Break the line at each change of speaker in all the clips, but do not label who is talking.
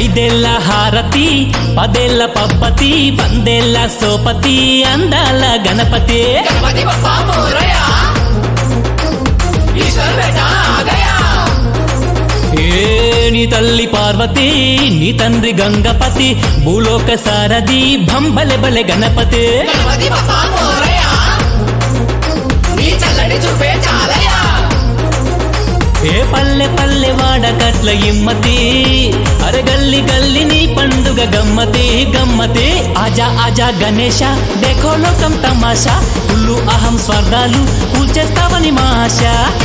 ఐదేళ్ల హారతి పదేళ్ల పబ్బతి వందేళ్ల సోపతి అందాల గణపతి
गणपति बप्पा मोरया ईश्वर बेटा आ गया
ఏ నీ తల్లి పార్వతి నీ తండ్రి గంగపతి భూలోక సారథి భంబలె బలె గణపతి
గణపతి బప్పా మోరయా నీ చల్లటి చూపే చాలయా
ఏ పల్లె పల్లె వాడకట్ల ఇమ్మతి అరే గల్లి గల్లి నీ పండుగ గమ్మతి గమ్మతి ఆజా ఆజా గణేష డెకో లోకం తమాషా కుళ్ళు అహం స్వర్గాలు కూల్చేస్తావని మా ఆశ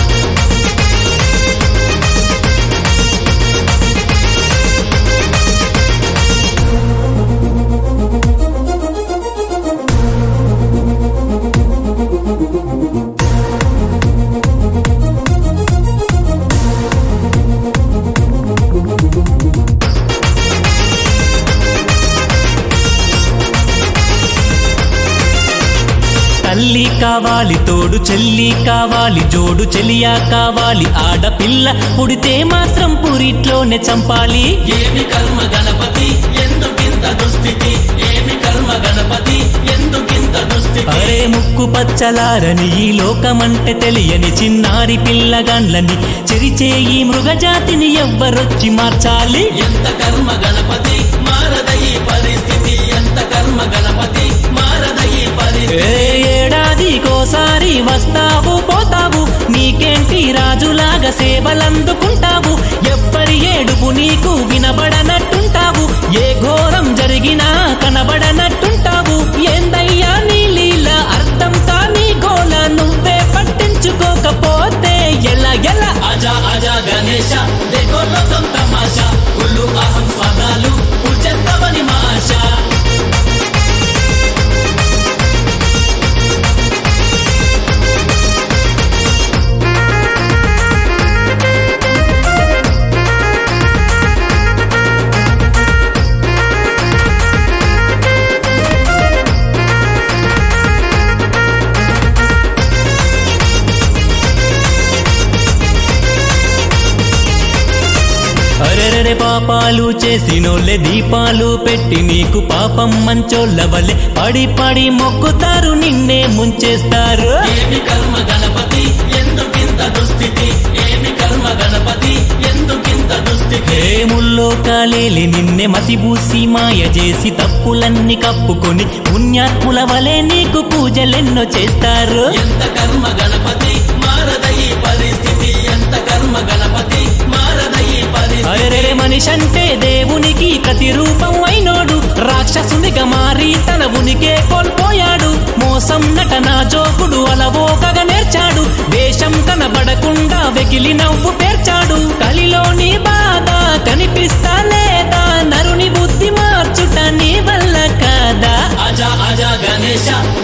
తల్లి కావాలి తోడు చెల్లి కావాలి జోడు చెలియా కావాలి ఆడపిల్ల పుడితే మాత్రం పురిట్లోనే చంపాలి
ఏమి కర్మ గణపతి ఎందుకింత దుస్థితి ఏమి కర్మ గణపతి ఎందుకింత దుస్థితి
అరే ముక్కు పచ్చలారని ఈ లోకమంటే తెలియని చిన్నారి పిల్లగాండ్లని చెరిచే ఈ మృగజాతిని ఎవ్వరొచ్చి మార్చాలి
ఎంత కర్మ గణపతి మారద ఈ పరిస్థితి ఎంత కర్మ గణపతి మారద ఈ
ఏ
పరిస్థితి
ఏడాదికోసారి వస్తావు పోతావు నీకేంటి రాజులాగా సేవలందుకుంటావు ఎవ్వరి ఏడుపు నీకు వినబడనట్టుంటావు ఏ ఘోరం జరిగినా కనబడనట్టుంటావు ఏందయ్యా నీ లీల అర్థం కాని గోల నువ్వే పట్టించుకోకపోతే ఎలా ఎలా
అజా అజా గణేశ దేకో లోకం తమాషా ఉల్లు అహం స్వాదాలు కూల్చేస్తావని మా ఆశ
అరెరెరె పాపాలు చేసినోళ్ళే దీపాలు పెట్టి నీకు పాపం మంచోళ్ళ వల్లే పడి పడి మొక్కుతారు నిన్నే ముంచేస్తారు
ఏమి కర్మ గణపతి ఎందుకింత దుస్థితి ఏమి కర్మ గణపతి ఎందుకింత దుస్థితి
ఏముల్లో కాలేలి నిన్నే మసిబూసి మాయ చేసి తప్పులన్నీ కప్పుకొని పుణ్యాత్ముల వలె నీకు పూజలెన్నో చేస్తారు
ఎంత కర్మ గణపతి మారద ఈ పరిస్థితి ఎంత కర్మ గణపతి మారద ఈ పరిస్థితి
అరెరెరె మనిషంటే దేవునికి ప్రతిరూపం అయినోడు రాక్షసునిగా మారి తన ఉనికే కోల్పోయాడు మోసం నటన జోకుడు అలవోకగా నేర్చాడు వేషం కనబడకుండా వెకిలి నవ్వు పేర్చాడు కలిలోని బాధ కనిపిస్తా లేదా నరుని బుద్ధి మార్చుట నీ వల్ల కాదా
అజా అజా గణేశ